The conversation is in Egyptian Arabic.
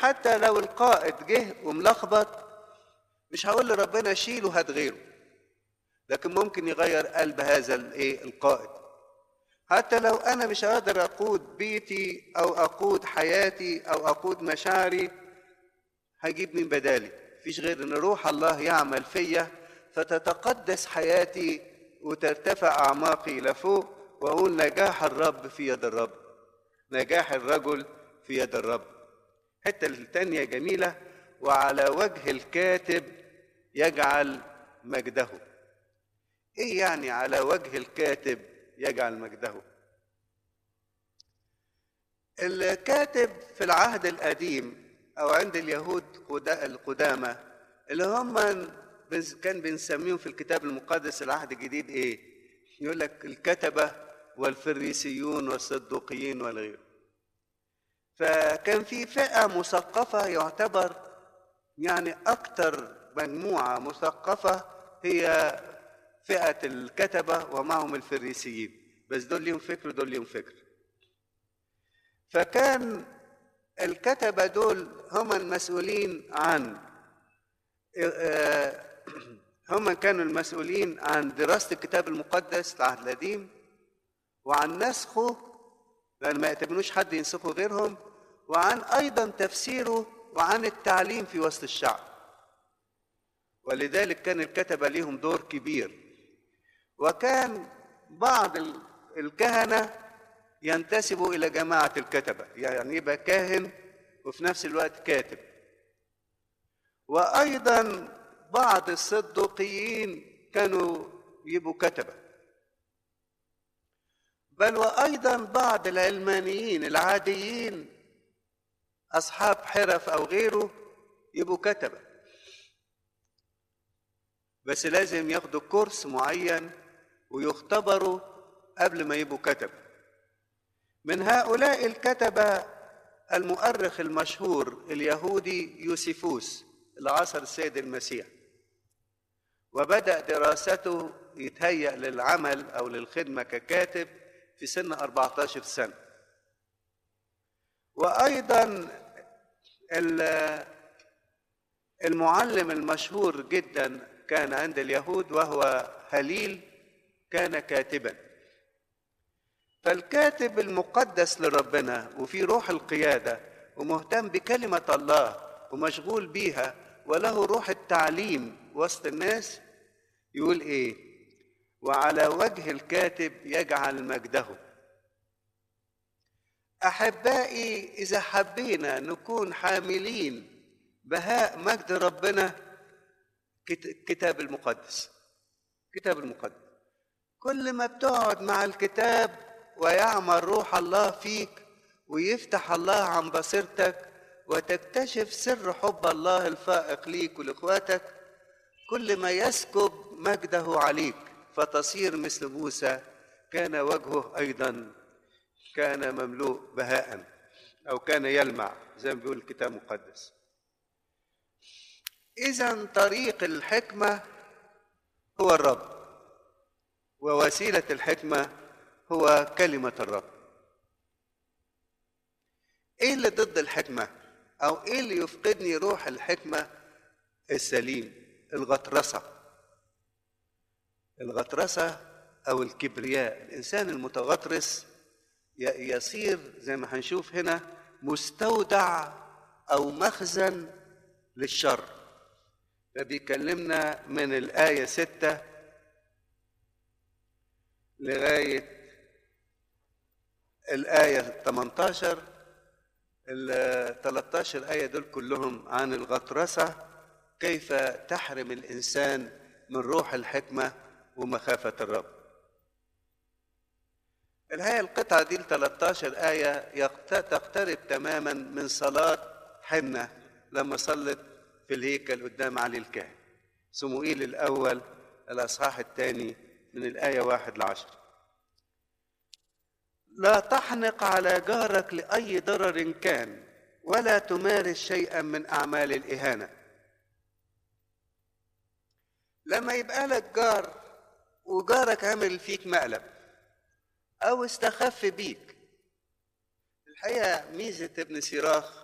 حتى لو القائد جه وملخبط مش هقول لربنا شيله هات غيره لكن ممكن يغير قلب هذا الايه القائد حتى لو انا مش قادر اقود بيتي او اقود حياتي او اقود مشاعري هجيب من بدالي مفيش غير ان روح الله يعمل فيا فتتقدس حياتي وترتفع اعماقي الى فوق واقول نجاح الرب في يد الرب نجاح الرجل في يد الرب الحته الثانيه جميله وعلى وجه الكاتب يجعل مجده ايه يعني على وجه الكاتب يجعل مجده الكاتب في العهد القديم او عند اليهود القدامى اللي هم كان بنسميهم في الكتاب المقدس العهد الجديد ايه يقول لك الكتبه والفريسيون والصدوقيين والغير فكان في فئه مثقفه يعتبر يعني اكثر مجموعه مثقفه هي فئه الكتبه ومعهم الفريسيين بس دول ليهم فكر دول ليهم فكر فكان الكتبه دول هم المسؤولين عن هم كانوا المسؤولين عن دراسه الكتاب المقدس العهد القديم وعن نسخه لان ما يعتبروش حد ينسخه غيرهم وعن ايضا تفسيره وعن التعليم في وسط الشعب ولذلك كان الكتبه ليهم دور كبير وكان بعض الكهنه ينتسبوا الى جماعه الكتبه يعني يبقى كاهن وفي نفس الوقت كاتب وايضا بعض الصدوقيين كانوا يبقوا كتبه بل وايضا بعض العلمانيين العاديين اصحاب حرف او غيره يبقوا كتبه بس لازم ياخدوا كورس معين ويختبروا قبل ما يبقوا كتبه من هؤلاء الكتبه المؤرخ المشهور اليهودي يوسيفوس العصر السيد المسيح وبدأ دراسته يتهيأ للعمل أو للخدمة ككاتب في سن 14 سنة وأيضا المعلم المشهور جدا كان عند اليهود وهو هليل كان كاتبا فالكاتب المقدس لربنا وفي روح القيادة ومهتم بكلمة الله ومشغول بيها وله روح التعليم وسط الناس يقول ايه وعلى وجه الكاتب يجعل مجده احبائي اذا حبينا نكون حاملين بهاء مجد ربنا كتاب المقدس كتاب المقدس كل ما بتقعد مع الكتاب ويعمل روح الله فيك ويفتح الله عن بصيرتك وتكتشف سر حب الله الفائق ليك ولاخواتك كل ما يسكب مجده عليك فتصير مثل موسى كان وجهه ايضا كان مملوء بهاء او كان يلمع زي ما بيقول الكتاب المقدس اذا طريق الحكمه هو الرب ووسيله الحكمه هو كلمه الرب ايه اللي ضد الحكمه او ايه اللي يفقدني روح الحكمه السليم الغطرسه الغطرسه او الكبرياء الانسان المتغطرس يصير زي ما هنشوف هنا مستودع او مخزن للشر فبيكلمنا من الآية ستة لغاية الآية 18 ال 13 آية دول كلهم عن الغطرسة كيف تحرم الإنسان من روح الحكمة ومخافة الرب الحقيقة القطعة دي ال 13 آية تقترب تماما من صلاة حنة لما صلت في الهيكل قدام علي الكاهن صموئيل الأول الأصحاح الثاني من الآية واحد لعشر لا تحنق على جارك لأي ضرر كان ولا تمارس شيئا من أعمال الإهانة لما يبقى لك جار وجارك عمل فيك مقلب أو استخف بيك الحقيقة ميزة ابن سيراخ